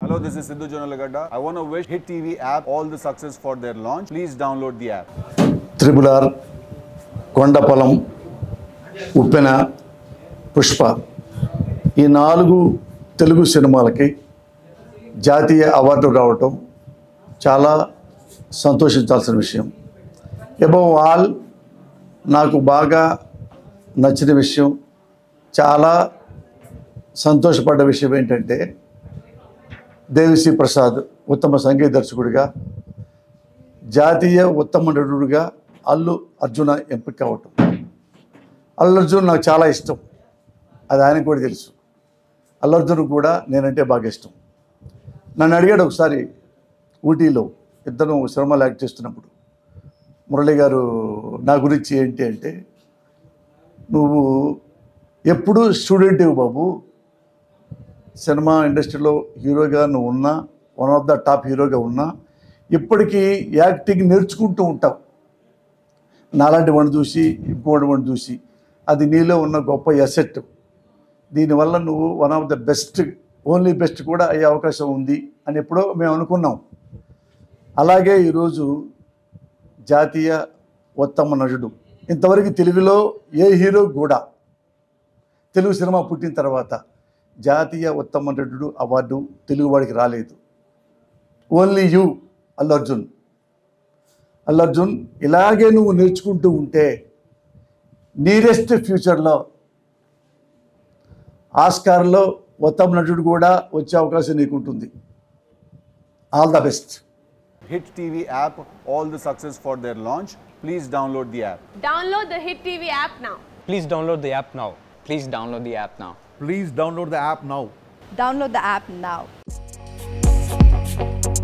Hello, this is Sidhu Jonalagada. I want to wish Hit TV app all the success for their launch. Please download the app. Triple R Kondapolam Uppena Pushpa ఈ నాలుగు తెలుగు సినిమాలకి జాతీయ award రావటం చాలా సంతోషించాల్సిన విషయం above all నాకు బాగా నచ్చిన విషయం చాలా సంతోషపడ్డ విషయం ఏంటంటే దేవిశ్రీ ప్రసాద్ ఉత్తమ సంగీత దర్శకుడిగా జాతీయ ఉత్తమ నటుడుగా అల్లు అర్జున ఎంపిక అవటం అల్లు అర్జున్ నాకు చాలా ఇష్టం అది ఆయనకు కూడా తెలుసు అల్లు అర్జున్ కూడా నేనంటే బాగా ఇష్టం నన్ను అడిగాడు ఒకసారి ఊటీలో ఇద్దరు సినిమాలు యాక్ట్ చేస్తున్నప్పుడు మురళి గారు నా గురించి ఏంటి అంటే నువ్వు ఎప్పుడు స్టూడెంట్ బాబు సినిమా ఇండస్ట్రీలో హీరోగా నువ్వు ఉన్నా వన్ ఆఫ్ ద టాప్ హీరోగా ఉన్నా ఇప్పటికీ యాక్టింగ్ నేర్చుకుంటూ ఉంటావు నాలాంటి వాడిని చూసి ఇంకోటి వాడిని చూసి అది నీలో ఉన్న గొప్ప ఎసెట్ దీనివల్ల నువ్వు one of the best only best కూడా అయ్యే అవకాశం ఉంది అని ఎప్పుడో మేము అనుకున్నాం అలాగే ఈరోజు జాతీయ ఉత్తమ నటుడు ఇంతవరకు తెలుగులో ఏ హీరో కూడా తెలుగు సినిమా పుట్టిన తర్వాత జాతీయ ఉత్తమ నటుడు అవార్డు తెలుగువాడికి రాలేదు ఓన్లీ యూ అల్లు అర్జున్ అల్లు అర్జున్ ఇలాగే నువ్వు నేర్చుకుంటూ ఉంటే నీరెస్ట్ ఫ్యూచర్లో ఆస్కార్లో ఉత్తమ నటుడు కూడా వచ్చే అవకాశం నీకు ఉంటుంది all the best Hit TV app all the success for their launch. Please download the app. Download the Hit TV app now. Please download the app now. Please download the app now. Please download the app now. Download the app now.